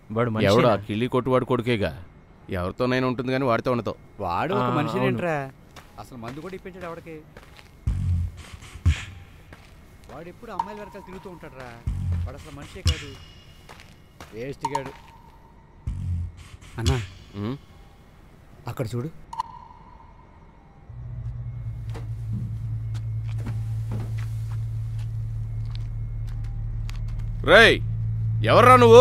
వాడు ఎవడో మనిషి ఆ కిళ్ళి కొట్టువాడు కొడుకేగా ఎవరితోనైనా ఉంటుంది కానీ వాడితో ఉండదు వాడు ఒక ఆ, మనిషినేంట్రా అసలు మందు కూడా ఇప్పించాడు ఎవడికి వాడు ఎప్పుడు అమ్మాయిల వెనకాల తిరుగుతూ ఉంటాడురా వాడు అసలు మనిషే కాదు వేస్ట్ గాడు అన్నా ఉమ్, అక్కడ చూడు రేయ్ ఎవర్రా నువ్వు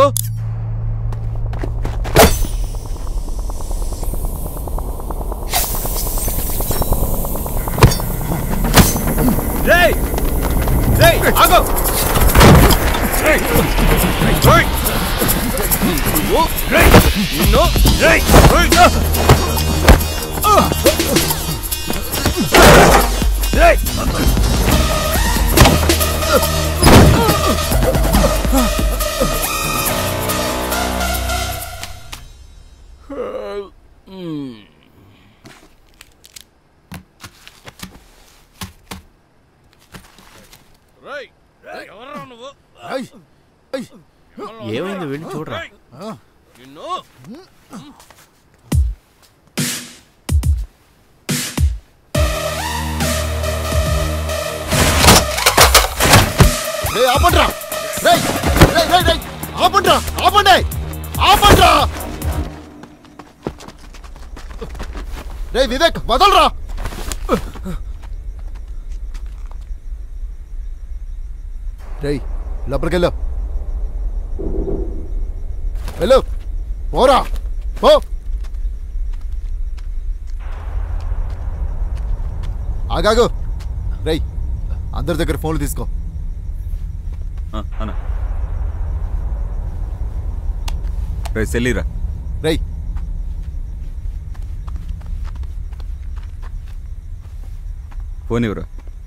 రేయ్ రేయ్ ఆగు రేయ్ రేయ్ నువ్వు రేయ్ నిన్ను రేయ్ రేయ్ రేయ్ రేయ్ ఎవర్రా నువ్వు ఏమైంది వెళ్ళి చూడరా రేయ్ నిన్ను రే ఆపండ్రా రేయ్ రేయ్ రేయ్ రేయ్ ఆపండ్రా ఆపండి ఆపండ్రా రే వివేక్ వదలరా రేయ్ లోపలికెళ్ళు వెళ్ళు పోరా పో ఆగాగు రేయ్ అందరి దగ్గర ఫోన్లు తీసుకో అన్న రే సెల్లిరా రేయ్ ఫోన్ ఇవ్వరా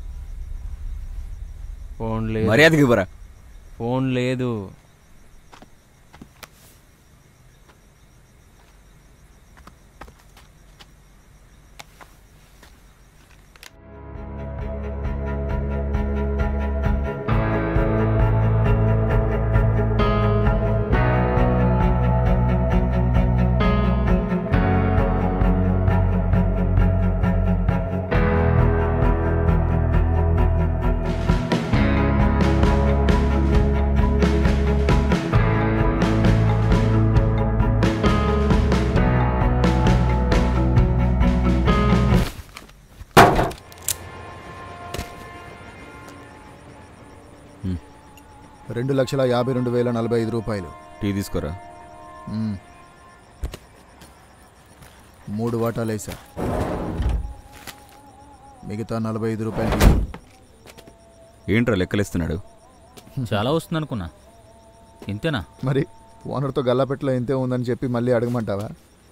ఫోన్ లేదు మర్యాదకి ఇవ్వరా ఫోన్ లేదు రెండు లక్షల యాభై రెండు వేల నలభై ఐదు రూపాయలు టీ తీసుకోరా మ్మ్. మూడు వాటాలు వేసా మిగతా నలభై ఐదు రూపాయలు తీసుకో. ఏంట్రా లెక్కలేస్తున్నాడు చాలా వస్తుంది అనుకున్నా ఇంతేనా మరి ఓనర్తో గల్లాపెట్టలో ఎంతే ఉందని చెప్పి మళ్ళీ అడగమంటావా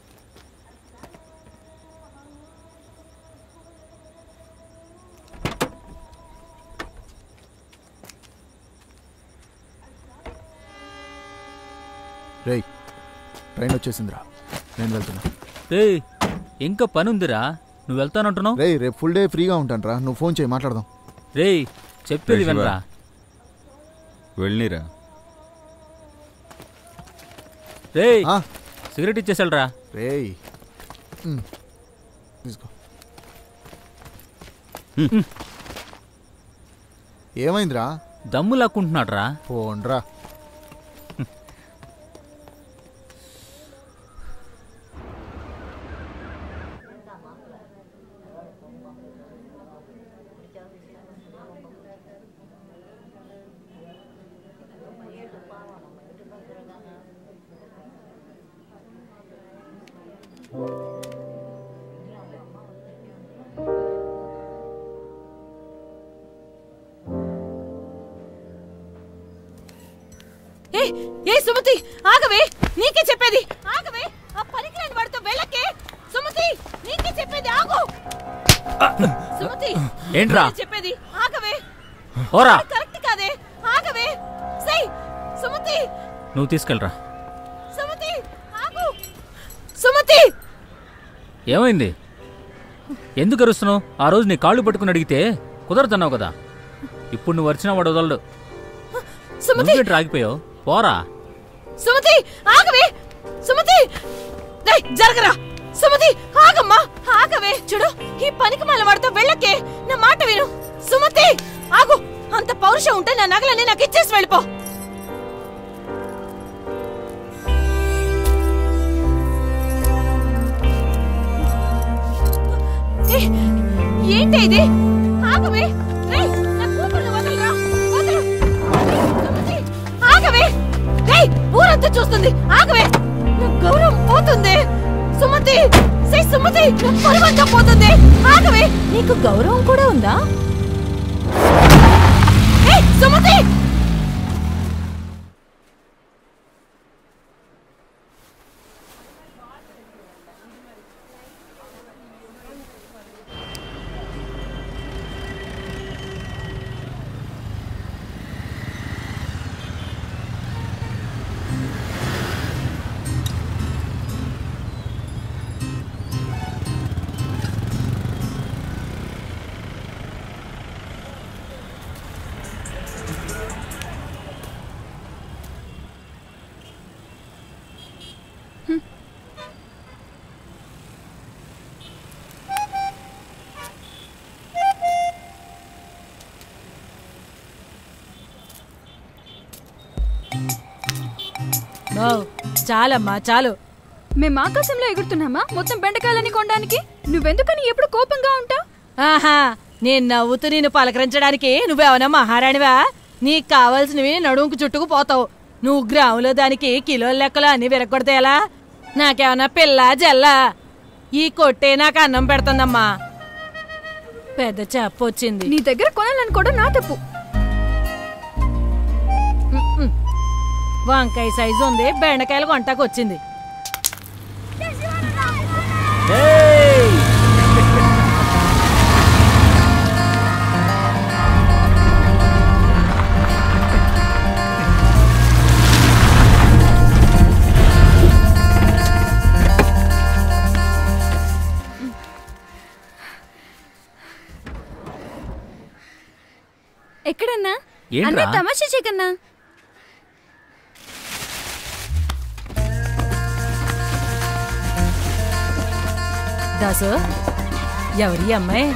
రేయ్ ట్రైన్ వచ్చేసిందిరా నేను వెళ్తున్నా రేయ్ ఇంకా పని ఉందిరా నువ్వు వెళ్తానంటున్నావు రేయ్ రేపు ఫుల్ డే ఫ్రీగా ఉంటాను రా నువ్వు ఫోన్ చేయి మాట్లాడదాం రేయ్ చెప్పేది రేయ్ శివ. వినరా వెళ్ళిరా రేయ్ ఆ, సిగరెట్ ఇచ్చేసాడురా రేయ్ మ్. తీసుకో మ్. ఏమైందిరా దమ్ము లాక్కుంటున్నాడు రా ఫోన్ రా ఏ ఏ సుమతి ఆగవే నీకే చెప్పేది ఆగవే ఆ పనికిరాని వాడితో వెళ్ళకే సుమతి నీకే చెప్పేది ఆగు సుమతి ఏంట్రా? నీకే చెప్పేది ఆగవే ఓరా కరెక్ట్ కాదే ఆగవే సై సుమతి నువ్వు తీసుకెళ్ళరా సుమతి ఆగు సుమతి ఏమైంది ఎందుకు అరుస్తున్నావు ఆ రోజు నీ కాళ్ళు పట్టుకుని అడిగితే కుదరదన్నావు కదా ఇప్పుడు నువ్వు వచ్చినా వాడు వదలడు సుమతి నువ్వేంటి రాగిపోయావు పోరా సుమతి ఆగవే సుమతి డేయ్, జరగరా సుమతి ఆగమ్మా ఆగవే చూడు ఈ పనికి మాల వాడితో వెళ్ళకే నా మాట విను సుమతి ఆగు అంత పౌరుషం ఉంటే నా నగలన్నీ నాకు ఇచ్చేసి వెళ్ళిపో ఏ, ఏంటి ఇది ఆగవే రేయ్, నా కూతుర్ని వదలరా వదలు సుమతి, ఆగవే రేయ్, ఊరంతా చూస్తుంది ఆగవే నా గౌరవం పోతుంది సుమతి సే సుమతి నా పరువంతా పోతుంది ఆగవే నీకు గౌరవం కూడా ఉందా ఏయ్, సుమతి చాలమ్మా చాలు మేము ఆకాశంలో ఎగురుతున్నామా మొత్తం బెండకాయలని కొనడానికి నువ్వెందుకని ఎప్పుడు కోపంగా ఉంటావు ఆహా నేను నవ్వుతూ నిన్ను పలకరించడానికి నువ్వేమన్నా మహారాణివా నీకు కావాల్సినవి నడుముకు చుట్టుకు పోతావు నువ్వు గ్రాములో దానికి కిలోల లెక్కలు అన్ని విరగొడితే ఎలా నాకేమన్నా పిల్ల జల్ల ఈ కొట్టే నాకు అన్నం పెడుతుందమ్మా పెద్ద చెప్ప వచ్చింది నీ దగ్గర కొనాలనుకోవడం నా తప్పు ఉమ్మ్. వంకాయ సైజు ఉంది బెండకాయలు కొంటాకు వచ్చింది ఎక్కడన్నా ఏంట్రా? అన్న తమాషా చేయకన్నా దాసు ఎవరి అమ్మాయి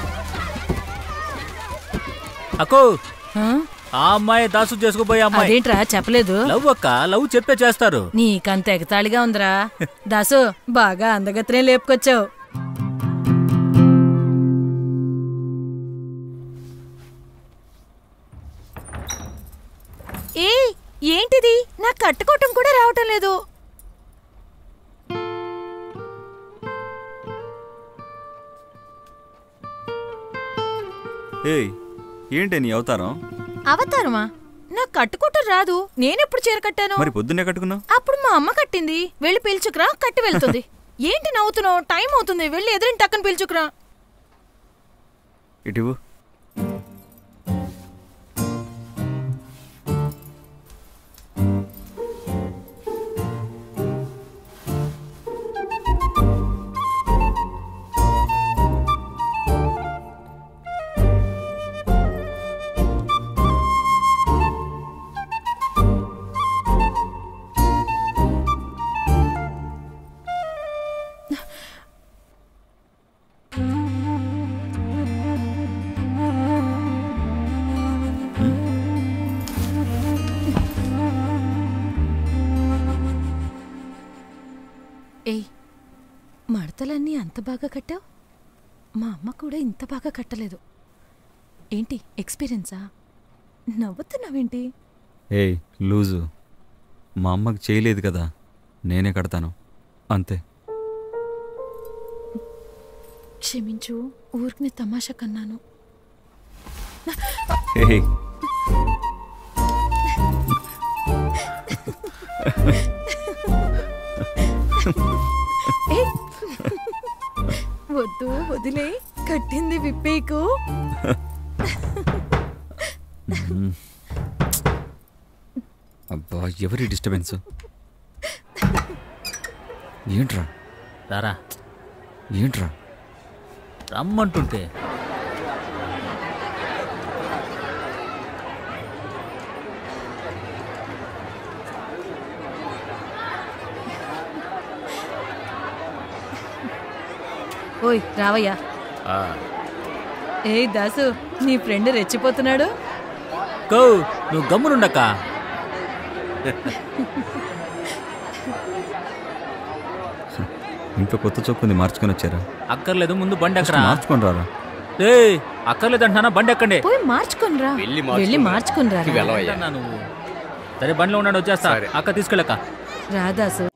అక్కో ఆ? ఆ అమ్మాయి దాసు చేసుకుపోయే అమ్మాయి అదేంట్రా చెప్పలేదు లవ్ అక్క లవ్ చెప్పే చేస్తారు నీకంత ఎగతాళిగా ఉందిరా దాసు బాగా అందగత్రే లేపుకొచ్చావు ఏ ఏంటిది నాకు కట్టుకోవటం కూడా రావటం లేదు ఏయ్ ఏంటి నీ అవతారం అవతారమా నాకు కట్టుకోవటం రాదు నేనెప్పుడు చీర కట్టాను మరి పొద్దున్నే కట్టుకున్నావు అప్పుడు మా అమ్మ కట్టింది వెళ్ళి పిలుచుకురా కట్టి వెళ్తుంది ఏంటి నవ్వుతున్నావు టైం అవుతుంది వెళ్ళి ఎదురింటి టక్కన పిలుచుకురా ఇటువు ఏయ్ మడతలన్నీ అంత బాగా కట్టావు మా అమ్మ కూడా ఇంత బాగా కట్టలేదు ఏంటి ఎక్స్పీరియన్సా నవ్వుతున్నావేంటి ఏయ్ లూజు మా అమ్మకి చేయలేదు కదా నేనే కడతాను అంతే క్షమించు ఊరికి తమాషా కన్నాను ఏయ్ వద్దు వదిలే కట్టింది విప్పేకు అబ్బా ఎవరి డిస్టర్బెన్స్ ఏంట్రా రారా ఏంట్రా రమ్మంటుంటే ఓయ్ రావయ్యా ఆ, ఏయ్ దాసు నీ ఫ్రెండ్ రెచ్చిపోతున్నాడు కో నువ్వు గమ్మునుండక్క ఇంట్లో కొత్త చొక్కుంది మార్చుకొని వచ్చారా అక్కర్లేదు ముందు బండి ఫస్ట్ ఎక్కరా మార్చుకొని రారా ఏ అక్కర్లేదు అంటున్నా బండి ఎక్కండి పోయి మార్చుకునిరా వెళ్ళి వెళ్ళి మార్చుకునిరా వెళ్ళవయ్యా అంటున్నా నువ్వు సరే బండిలో ఉన్నాడు వచ్చేస్తా సరే. అక్క తీసుకెళ్ళక్క రాదాసు